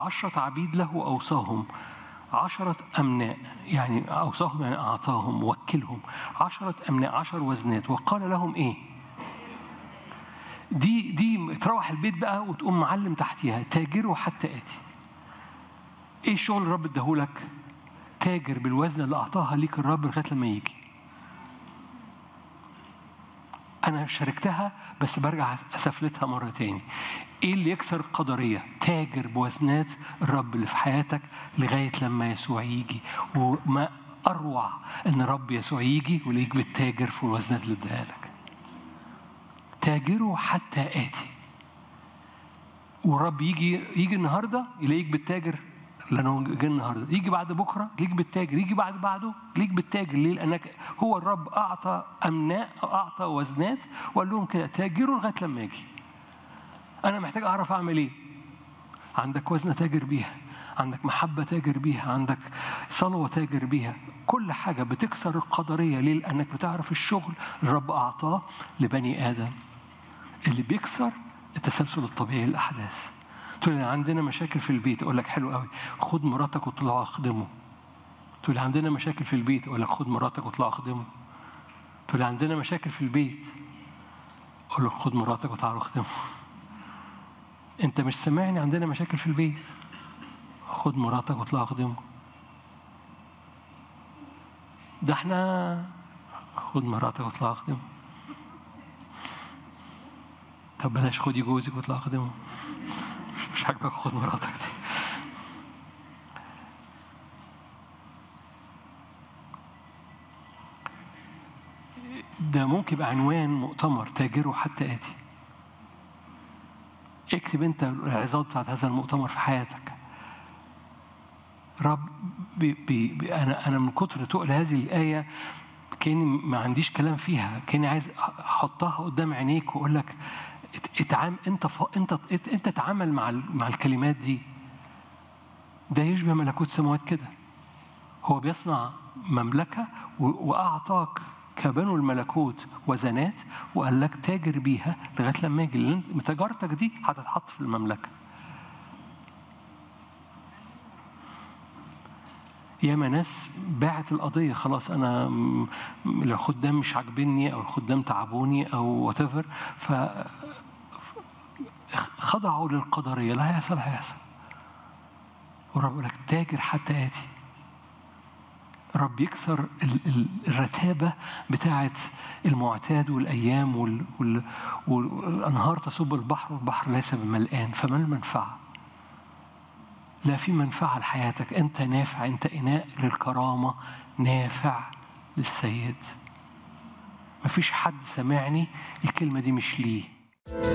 عشرة عبيد له أوصاهم عشرة أمناء يعني أوصاهم يعني أعطاهم وكلهم عشرة أمناء عشر وزنات وقال لهم إيه دي دي تروح البيت بقى وتقوم معلم تحتيها تاجروا حتى آتي إيه الشغل الرب اداهولك تاجر بالوزن اللي أعطاها ليك الرب لغاية لما يجي أنا شاركتها بس برجع أسفلتها مرة تاني إيه اللي يكسر القدرية؟ تاجر بوزنات الرب اللي في حياتك لغاية لما يسوع يجي وما أروع إن الرب يسوع يجي ويلاقيك بالتاجر في الوزنات اللي اداها لك تاجروا حتى آتي والرب يجي يجي النهارده يلاقيك بالتاجر لانه جه النهارده يجي بعد بكره ليك بالتاجر يجي بعد بعده ليك بالتاجر ليه لانك هو الرب اعطى امناء اعطى وزنات وقال لهم كده تاجروا لغايه لما اجي انا محتاج اعرف اعمل ايه عندك وزنه تاجر بيها عندك محبة تاجر بيها عندك صلوة تاجر بيها كل حاجة بتكسر القدرية ليه؟ لأنك بتعرف الشغل اللي الرب أعطاه لبني آدم اللي بيكسر التسلسل الطبيعي للأحداث تقول لي عندنا مشاكل في البيت أقول لك حلو قوي خد مراتك وطلعوا أخدمه تقول لي عندنا مشاكل في البيت أقول لك خد مراتك وطلعوا أخدمه تقول لي عندنا مشاكل في البيت أقول لك خد مراتك وتعالوا أخدمه أنت مش سامعني عندنا مشاكل في البيت خد مراتك واطلع اخدمه ده احنا خد مراتك واطلع اخدمه طب بلاش خدي جوزك واطلع اخدمه مش عاجبك خد مراتك دي ده ممكن يبقى عنوان مؤتمر تاجره حتى آتي اكتب انت العظات بتاعت هذا المؤتمر في حياتك رب بي بي انا انا من كتر تقل هذه الايه كاني ما عنديش كلام فيها كاني عايز احطها قدام عينيك واقول لك اتعامل انت ف... انت انت تعامل مع ال... مع الكلمات دي ده يشبه ملكوت السماوات كده هو بيصنع مملكه و... واعطاك كبنو الملكوت وزنات وقال لك تاجر بيها لغايه لما يجي لان تجارتك دي هتتحط في المملكه ياما ناس باعت القضية خلاص أنا الخدام مش عاجبني أو الخدام تعبوني أو وات ف خضعوا للقدرية لا هيحصل هيحصل ورب يقول لك تاجر حتى آتي رب يكسر الرتابة بتاعة المعتاد والأيام وال... وال... والأنهار تصب البحر والبحر ليس بملآن فما المنفعة؟ لا في منفعة لحياتك أنت نافع أنت إناء للكرامة نافع للسيد مفيش حد سمعني الكلمة دي مش ليه